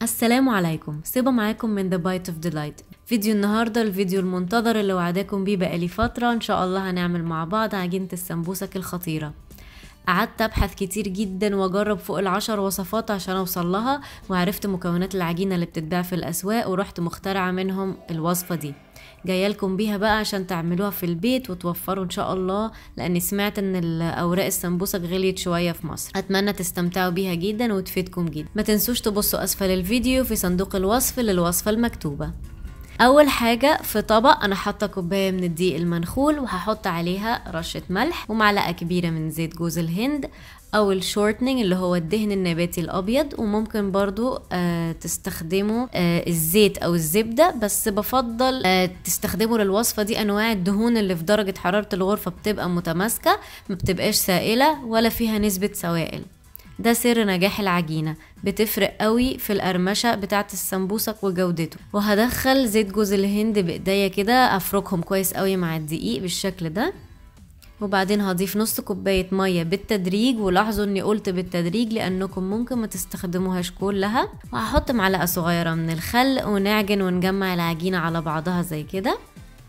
السلام عليكم سيبا معاكم من The Bite of Delight فيديو النهاردة الفيديو المنتظر اللي وعداكم بيه بقالي فترة ان شاء الله هنعمل مع بعض عجينة السمبوسك الخطيرة قعدت ابحث كتير جدا واجرب فوق العشر وصفات عشان اوصل لها وعرفت مكونات العجينة اللي بتتباع في الاسواق ورحت مخترعة منهم الوصفة دي جايه لكم بيها بقى عشان تعملوها في البيت وتوفروا ان شاء الله لاني سمعت ان الاوراق السمبوسك غليت شويه في مصر اتمنى تستمتعوا بيها جدا وتفيدكم جدا ما تنسوش تبصوا اسفل الفيديو في صندوق الوصف للوصفه المكتوبه اول حاجه في طبق انا حاطه كوبايه من الدقيق المنخول وهحط عليها رشه ملح ومعلقه كبيره من زيت جوز الهند او الشورتنينج اللي هو الدهن النباتي الابيض وممكن برضو آه تستخدموا آه الزيت او الزبده بس بفضل آه تستخدموا للوصفه دي انواع الدهون اللي في درجه حراره الغرفه بتبقى متماسكه ما بتبقاش سائله ولا فيها نسبه سوائل ده سر نجاح العجينة بتفرق قوي في القرمشة بتاعة السمبوسك وجودته وهدخل زيت جوز الهند بايديا كده افركهم كويس قوي مع الدقيق بالشكل ده وبعدين هضيف نص كوباية مية بالتدريج ولاحظوا اني قلت بالتدريج لانكم ممكن ما تستخدموهاش كلها وهحط معلقة صغيرة من الخل ونعجن ونجمع العجينة على بعضها زي كده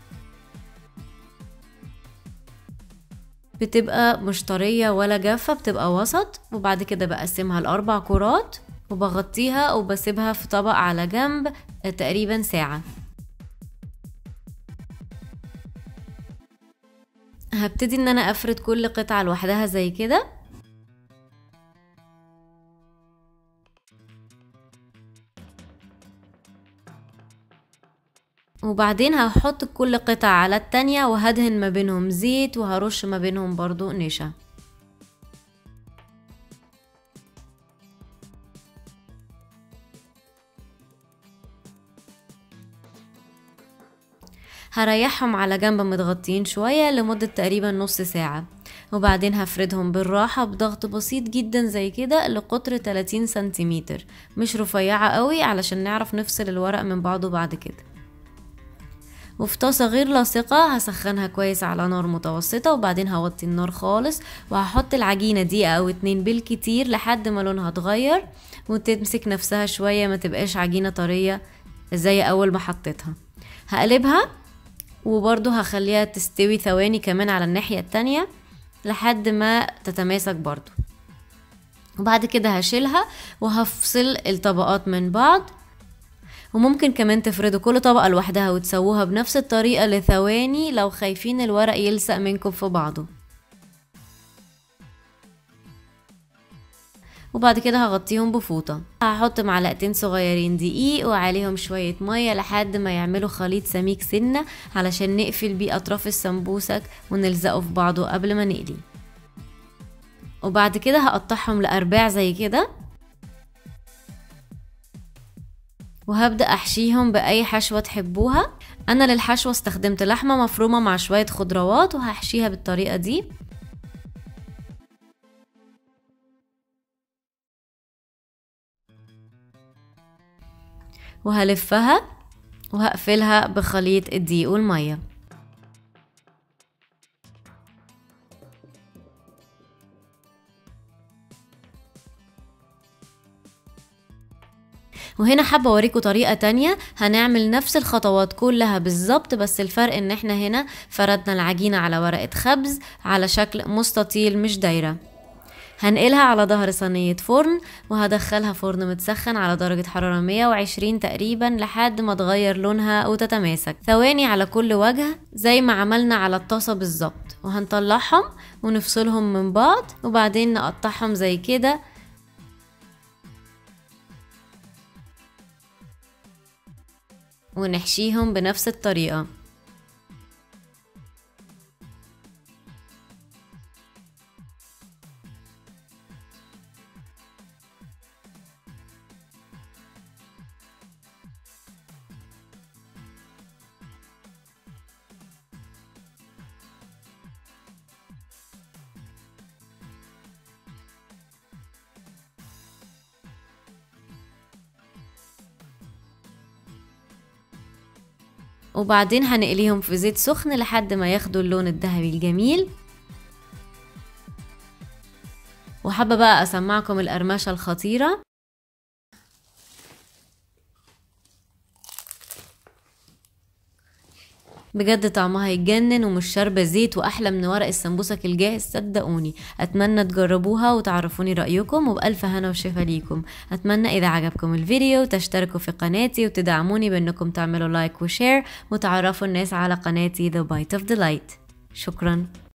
بتبقى مش طرية ولا جافة بتبقى وسط وبعد كده بقسمها لأربع كرات وبغطيها وبسيبها في طبق على جنب تقريبا ساعة هبتدي ان انا افرد كل قطعة لوحدها زي كده وبعدين هحط كل قطعة على التانية وهدهن ما بينهم زيت وهرش ما بينهم برضو نشا هريحهم على جنب متغطيين شوية لمدة تقريبا نص ساعة وبعدين هفردهم بالراحة بضغط بسيط جدا زي كده لقطر 30 سنتيمتر مش رفيعة قوي علشان نعرف نفصل الورق من بعضه بعد كده وفي طاسة غير لاصقة هسخنها كويس على نار متوسطة وبعدين هوطي النار خالص وهحط العجينة دقيقة او اتنين بالكتير لحد ما لونها اتغير وتمسك نفسها شوية ما تبقاش عجينة طرية زي اول ما حطيتها هقلبها وبرضو هخليها تستوي ثواني كمان على الناحية التانية لحد ما تتماسك برضو وبعد كده هشيلها وهفصل الطبقات من بعض وممكن كمان تفردوا كل طبقة لوحدها وتسووها بنفس الطريقة لثواني لو خايفين الورق يلصق منكم في بعضه وبعد كده هغطيهم بفوطة هحط معلقتين صغيرين دقيق وعليهم شوية مية لحد ما يعملوا خليط سميك سنة علشان نقفل بيه أطراف السمبوسك ونلزقه في بعضه قبل ما نقلي وبعد كده هقطعهم لأرباع زي كده وهبدأ أحشيهم بأي حشوة تحبوها أنا للحشوة استخدمت لحمة مفرومة مع شوية خضروات وهحشيها بالطريقة دي وهلفها وهقفلها بخليط الدقيق والمية وهنا حابة اوريكم طريقة تانية هنعمل نفس الخطوات كلها بالظبط بس الفرق ان احنا هنا فردنا العجينة على ورقة خبز على شكل مستطيل مش دايرة هنقلها على ظهر صينية فرن وهدخلها فرن متسخن على درجة حرارة 120 تقريبا لحد ما تغير لونها وتتماسك ثواني على كل وجه زي ما عملنا على الطاسة بالظبط وهنطلعهم ونفصلهم من بعض وبعدين نقطعهم زي كده ونحشيهم بنفس الطريقة وبعدين هنقليهم في زيت سخن لحد ما ياخدوا اللون الذهبي الجميل وحابة بقى أسمعكم القرمشة الخطيرة بجد طعمها يتجنن ومش شاربة زيت وأحلى من ورق السمبوسك الجاهز صدقوني أتمنى تجربوها وتعرفوني رأيكم وبألف هنا وشفا ليكم أتمنى إذا عجبكم الفيديو تشتركوا في قناتي وتدعموني بأنكم تعملوا لايك وشير وتعرفوا الناس على قناتي The Bite of Delight شكراً